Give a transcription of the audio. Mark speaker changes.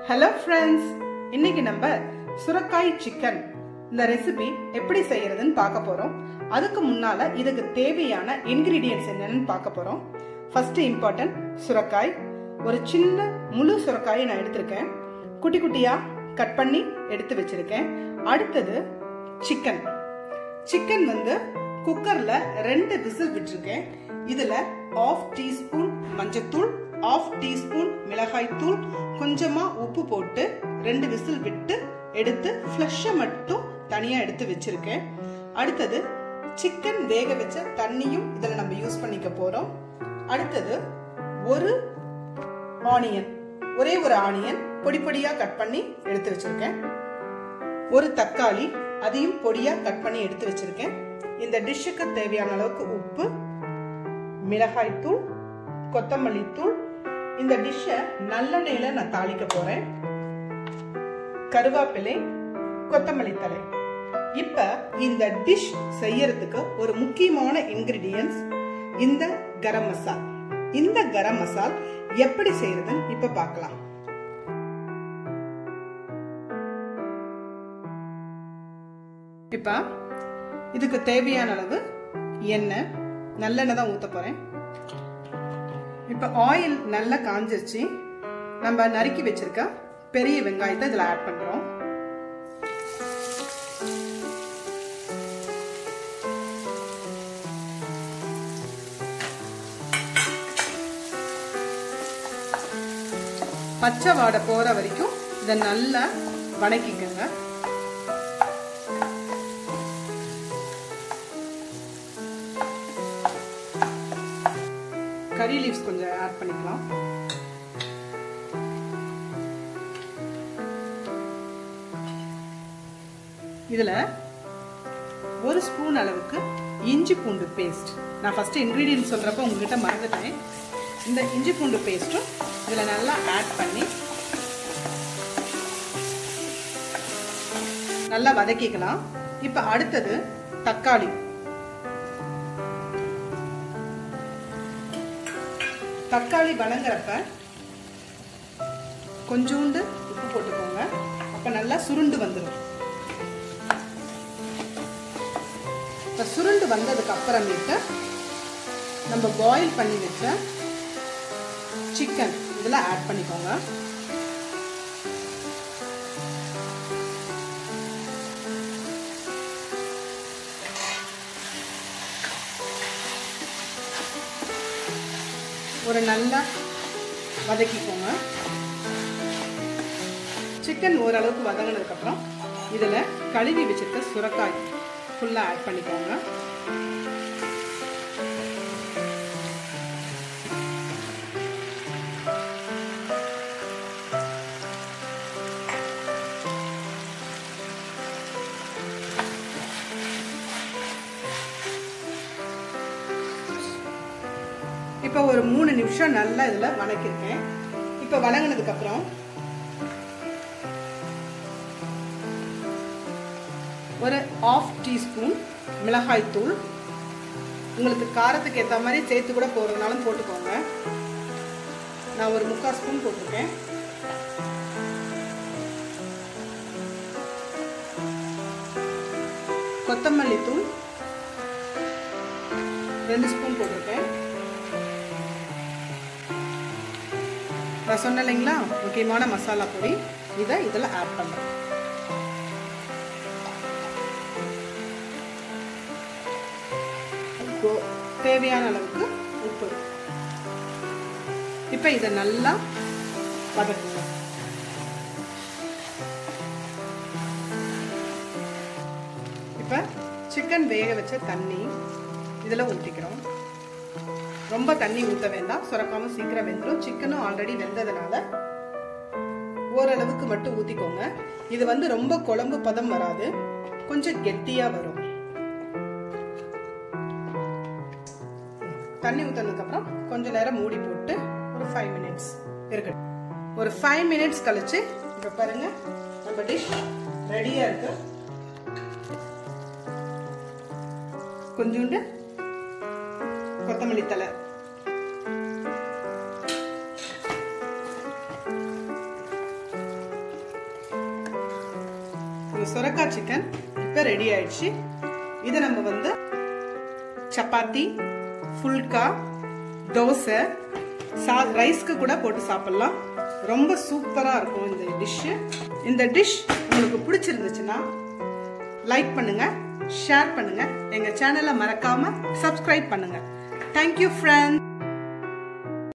Speaker 1: hello friends இன்னைக்கு நம்ம சுரக்காய் சிக்கன் இந்த ரெசிபி எப்படி செய்யறதுன்னு பார்க்க போறோம் அதுக்கு முன்னால இதுக்கு தேவையான இன்கிரீடியன்ஸ் என்னன்னு பார்க்க போறோம் ஃபர்ஸ்ட் இம்பார்ட்டன்ட் சுரக்காய் ஒரு சின்ன முழு சுரக்காயை நான் எடுத்திருக்கேன் குட்டி குட்டியா கட் பண்ணி எடுத்து வச்சிருக்கேன் அடுத்தது சிக்கன் சிக்கன் வந்து குக்கர்ல ரெண்டு விசில் விட்டுருக்கேன் இதுல ஆஃப் டீஸ்பூன் மஞ்சத்தூள் ஆஃப் டீஸ்பூன் மிளகாய் தூள் கொஞ்சமா உப்பு போட்டு ரெண்டு விசில் விட்டு எடுத்து ஃப்ளஷை மட்டும் தனியா எடுத்து வச்சிருக்கேன் அடுத்தது சிக்கன் வேக வச்ச தண்ணியும் இதில் நம்ம யூஸ் பண்ணிக்க போறோம் அடுத்தது ஒரு ஆனியன் ஒரே ஒரு ஆனியன் பொடி பொடியா கட் பண்ணி எடுத்து வச்சிருக்கேன் ஒரு தக்காளி அதையும் பொடியா கட் பண்ணி எடுத்து வச்சிருக்கேன் இந்த டிஷ்ஷுக்கு தேவையான அளவுக்கு உப்பு மிளகாய் தூள் கொத்தமல்லி தூள் இந்த டிஷ்ஷை நல்லெண்ணெயில நான் தாளிக்க போறேன் கருவேப்பிலை கொத்தமல்லி தலை இப்ப இந்த டிஷ் செய்யறதுக்கு ஒரு முக்கியமான இன்கிரிடியன்ஸ் இந்த கரம் மசால் இந்த கரம் மசால் எப்படி செய்யறதுன்னு இப்ப பார்க்கலாம் இப்ப இதுக்கு தேவையான அளவு எண்ணெய் நல்லெண்ணெய் தான் ஊத்த போறேன் இப்ப ஆயில் நல்லா காஞ்சிருச்சு நம்ம நறுக்கி வச்சிருக்க பெரிய வெங்காயத்தை இதுல ஆட் பண்றோம் பச்சை வாடை போற வரைக்கும் இதை நல்லா வணக்கிக்கோங்க கறி லீவ்ஸ் கொஞ்சம் ஆட் பண்ணிக்கலாம் இதுல ஒரு ஸ்பூன் அளவுக்கு இஞ்சி பூண்டு பேஸ்ட் நான் ஃபர்ஸ்ட் இன்க்ரீடியன்ட் சொல்றப்ப உங்ககிட்ட மறந்துட்டேன் இந்த இஞ்சி பூண்டு பேஸ்ட்டும் இதுல நல்லா ஆட் பண்ணி நல்லா வதக்கிக்கலாம் இப்ப அடுத்தது தக்காளி தக்காளி வணங்குறப்ப கொஞ்சோண்டு உப்பு போட்டுக்கோங்க அப்ப நல்லா சுருண்டு வந்துடும் இப்ப சுருண்டு வந்ததுக்கு அப்புறமேட்டு நம்ம பாயில் பண்ணி வச்ச சிக்கன் இதுல ஆட் பண்ணிக்கோங்க ஒரு நல்லா வதக்கிக்கோங்க சிக்கன் ஓரளவுக்கு வதங்கினதுக்கப்புறம் இதில் கழுவி வச்சிருக்க சுரக்காய் ஃபுல்லாக ஆட் பண்ணிக்கோங்க இப்போ ஒரு மூணு நிமிஷம் நல்லா இதில் வணக்கிருக்கேன் இப்போ வணங்கினதுக்கு அப்புறம் ஒரு ஆஃப் டீஸ்பூன் மிளகாய் தூள் உங்களுக்கு காரத்துக்கு ஏற்ற மாதிரி சேர்த்து கூட போடுறதுனாலும் போட்டுக்கோங்க நான் ஒரு முக்கால் ஸ்பூன் போட்டிருக்கேன் கொத்தமல்லி தூள் ரெண்டு ஸ்பூன் போட்டிருக்கேன் நான் சொன்ன இல்லைங்களா முக்கியமான மசாலா பொடி இதை இதில் ஆட் பண்ணுறேன் தேவையான அளவுக்கு உப்பு இப்போ இதை நல்லா வதக்குங்க இப்போ சிக்கன் வேக வச்ச தண்ணி இதில் ஊற்றிக்கிறோம் ரொம்ப தண்ணி ஊற்ற வேண்டாம் சுரக்காம சீக்கிரம் வெந்துடும் சிக்கனும் ஆல்ரெடி வெந்ததுனால ஓரளவுக்கு மட்டும் ஊற்றிக்கோங்க இது வந்து ரொம்ப குழம்பு பதம் வராது கொஞ்சம் கெட்டியா வரும் தண்ணி ஊற்றினதுக்கு அப்புறம் கொஞ்ச நேரம் மூடி போட்டு ஒரு ஃபைவ் மினிட்ஸ் இருக்கட்டும் ஒரு ஃபைவ் மினிட்ஸ் கழிச்சு இப்போ பாருங்க நம்ம டிஷ் ரெடியா இருக்கு கொஞ்சோண்டு கொத்தமல்லி தலை இந்த சுரக்காய் சிக்கன் இப்போ ரெடி ஆயிடுச்சு இதை நம்ம வந்து சப்பாத்தி ஃபுல்கா தோசை சா ரைஸ்க்கு கூட போட்டு சாப்பிடலாம் ரொம்ப சூப்பராக இருக்கும் இந்த டிஷ்ஷு இந்த டிஷ் உங்களுக்கு பிடிச்சிருந்துச்சுன்னா லைக் பண்ணுங்க ஷேர் பண்ணுங்க எங்க சேனலை மறக்காம சப்ஸ்கிரைப் பண்ணுங்க தேங்க்யூ ஃப்ரெண்ட்